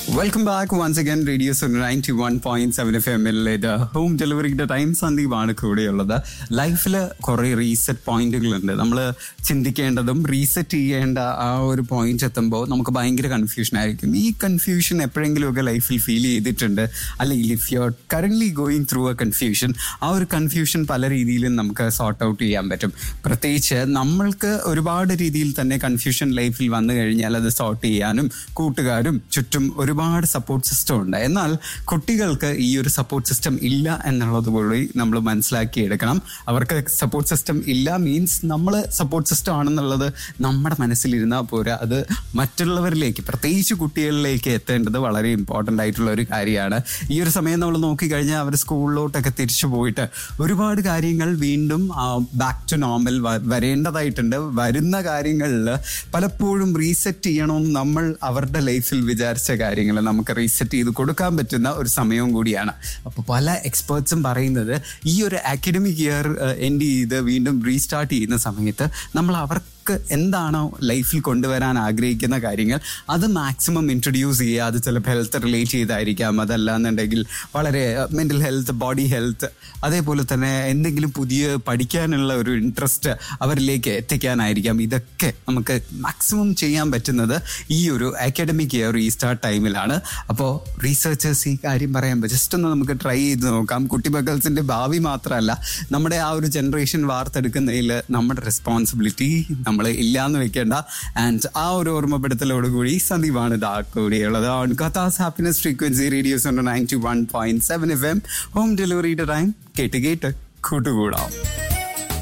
welcome back once again radio ninety one point seven F എമ്മിൽ ഇത് home ഡെലിവറിയുടെ time സന്ദീപാണ് കൂടെയുള്ളത് ലൈഫിൽ കുറേ റീസെറ്റ് പോയിന്റുകളുണ്ട് നമ്മൾ ചിന്തിക്കേണ്ടതും റീസെറ്റ് ചെയ്യേണ്ട ആ ഒരു പോയിന്റ് എത്തുമ്പോൾ നമുക്ക് ഭയങ്കര കൺഫ്യൂഷൻ ആയിരിക്കും ഈ കൺഫ്യൂഷൻ എപ്പോഴെങ്കിലുമൊക്കെ ലൈഫിൽ ഫീൽ ചെയ്തിട്ടുണ്ട് അല്ലെങ്കിൽ if you are current going through a confusion ആ ഒരു കൺഫ്യൂഷൻ പല രീതിയിലും നമുക്ക് സോർട്ട് ഔട്ട് ചെയ്യാൻ പറ്റും പ്രത്യേകിച്ച് നമ്മൾക്ക് ഒരുപാട് രീതിയിൽ തന്നെ കൺഫ്യൂഷൻ ലൈഫിൽ വന്നു കഴിഞ്ഞാൽ അത് സോർട്ട് ചെയ്യാനും കൂട്ടുകാരും ചുറ്റും ഒരുപാട് സപ്പോർട്ട് സിസ്റ്റം ഉണ്ട് എന്നാൽ കുട്ടികൾക്ക് ഈ ഒരു സപ്പോർട്ട് സിസ്റ്റം ഇല്ല എന്നുള്ളത് കൂടി നമ്മൾ മനസ്സിലാക്കി എടുക്കണം അവർക്ക് സപ്പോർട്ട് സിസ്റ്റം ഇല്ല മീൻസ് നമ്മൾ സപ്പോർട്ട് സിസ്റ്റം ആണെന്നുള്ളത് നമ്മുടെ മനസ്സിലിരുന്നാൽ പോരാ അത് മറ്റുള്ളവരിലേക്ക് പ്രത്യേകിച്ച് കുട്ടികളിലേക്ക് എത്തേണ്ടത് വളരെ ഇമ്പോർട്ടൻ്റ് ആയിട്ടുള്ള ഒരു കാര്യമാണ് ഈ ഒരു സമയം നമ്മൾ നോക്കിക്കഴിഞ്ഞാൽ അവർ സ്കൂളിലോട്ടൊക്കെ തിരിച്ചു പോയിട്ട് ഒരുപാട് കാര്യങ്ങൾ വീണ്ടും ബാക്ക് ടു നോർമൽ വരേണ്ടതായിട്ടുണ്ട് വരുന്ന കാര്യങ്ങളിൽ പലപ്പോഴും റീസെറ്റ് ചെയ്യണമെന്ന് നമ്മൾ അവരുടെ ലൈഫിൽ വിചാരിച്ച കാര്യങ്ങൾ നമുക്ക് റീസെറ്റ് ചെയ്ത് കൊടുക്കാൻ പറ്റുന്ന ഒരു സമയവും കൂടിയാണ് അപ്പോൾ പല എക്സ്പേർട്സും പറയുന്നത് ഈ ഒരു അക്കാഡമിക് ഇയർ എൻഡ് ചെയ്ത് വീണ്ടും റീസ്റ്റാർട്ട് ചെയ്യുന്ന സമയത്ത് നമ്മൾ അവർക്ക് എന്താണോ ലൈഫിൽ കൊണ്ടുവരാൻ ആഗ്രഹിക്കുന്ന കാര്യങ്ങൾ അത് മാക്സിമം ഇൻട്രൊഡ്യൂസ് ചെയ്യുക അത് ചിലപ്പോൾ ഹെൽത്ത് റിലേറ്റ് ചെയ്തായിരിക്കാം അതല്ല എന്നുണ്ടെങ്കിൽ വളരെ മെൻ്റൽ ഹെൽത്ത് ബോഡി ഹെൽത്ത് അതേപോലെ തന്നെ എന്തെങ്കിലും പുതിയ പഠിക്കാനുള്ള ഒരു ഇൻട്രസ്റ്റ് അവരിലേക്ക് എത്തിക്കാനായിരിക്കാം ഇതൊക്കെ നമുക്ക് മാക്സിമം ചെയ്യാൻ പറ്റുന്നത് ഈ ഒരു അക്കാഡമിക് ഇയർ റീസ്റ്റാർട്ട് ടൈമിലാണ് അപ്പോൾ റീസേർച്ചേഴ്സ് ഈ കാര്യം പറയുമ്പോൾ ജസ്റ്റ് ഒന്ന് നമുക്ക് ട്രൈ ചെയ്ത് നോക്കാം കുട്ടി ബഗൽസിൻ്റെ ഭാവി മാത്രമല്ല നമ്മുടെ ആ ഒരു ജനറേഷൻ വാർത്തെടുക്കുന്നതിൽ നമ്മുടെ റെസ്പോൺസിബിലിറ്റി നമ്മൾ ഇല്ലാന്ന് വെക്കേണ്ട ആൻഡ് ആ ഒരു ഓർമ്മപ്പെടുത്തലോടുകൂടി സന്ദീപാണ് ഇതാ കൂടിയുള്ളത് ഓൺ കഥാസ് happiness frequency radios ninety one point seven F M home ഡെലിവറിയുടെ ടൈം കേട്ട് കേട്ട് കൂട്ടുകൂടാം